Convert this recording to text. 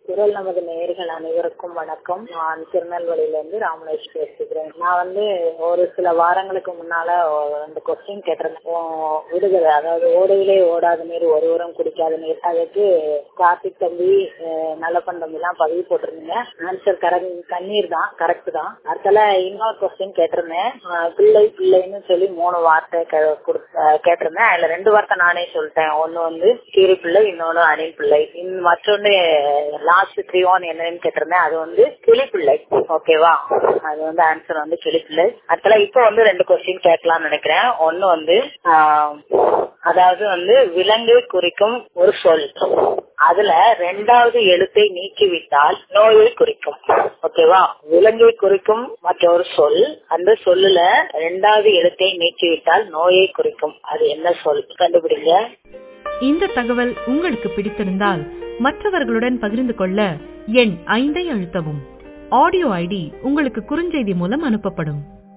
குரல் நமது நேயர்கள் அனைவருக்கும் வணக்கம் நான் திருநெல்வேலியிலிருந்து ராமலேஷ் பேசுகிறேன் நான் வந்து ஒரு சில வாரங்களுக்கு முன்னால அந்த கொஸ்டின் கேட்டிருந்தேன் உம், விடுதலை அதாவது ஓடையிலே ஓடாத நீர் ஒருவரும் குடிக்காத நீர் அதுக்கு கார்த்திக் தம்பி அஹ், நல்லப்பன் தம்பி எல்லாம் பதிவு போட்டிருந்தீங்க ஆன்சர் கரெக்ட் கண்ணீர் தான் கரெக்ட் தான் அடுத்தால இன்னொரு கொஸ்டின் கேட்டிருந்தேன் அஹ், பிள்ளை பிள்ளைன்னு சொல்லி மூணு வார்த்தை கே- குடுத்- அஹ், கேட்டிருந்தேன் அதுல ரெண்டு வார்த்தை நானே சொல்லிட்டேன் ஒன்னு வந்து கீரி பிள்ளை இன்னொன்னு அணில் பிள்ளை இன் மற்றொன்னு லாஸ்ட் த்ரீ ஒன் என்னன்னு கேட்டிருந்தேன் அது வந்து கிளிப்பிள்ளை ஓகேவா அது வந்து ஆன்சர் வந்து கிளிப்பிள்ளை அடுத்தல இப்போ வந்து ரெண்டு கொஸ்டின் கேட்கலாம்னு நினைக்கிறேன் ஒன்னு வந்து ஆஹ், அதாவது வந்து விலங்கு குறிக்கும் ஒரு சொல் அதுல ரெண்டாவது எழுத்தை நீக்கிவிட்டால் நோயை குறிக்கும் ஓகேவா விலங்கை குறிக்கும் மற்றொரு சொல் அந்த சொல்லுல ரெண்டாவது எழுத்தை நீக்கிவிட்டால் நோயை குறிக்கும் அது என்ன சொல் கண்டுபிடிங்க இந்த தகவல் உங்களுக்கு பிடித்திருந்தால் மற்றவர்களுடன் பகிர்ந்து கொள்ள எண் ஐந்தை அழுத்தவும் ஆடியோ ஐடி உங்களுக்கு குறுஞ்செய்தி மூலம் அனுப்பப்படும்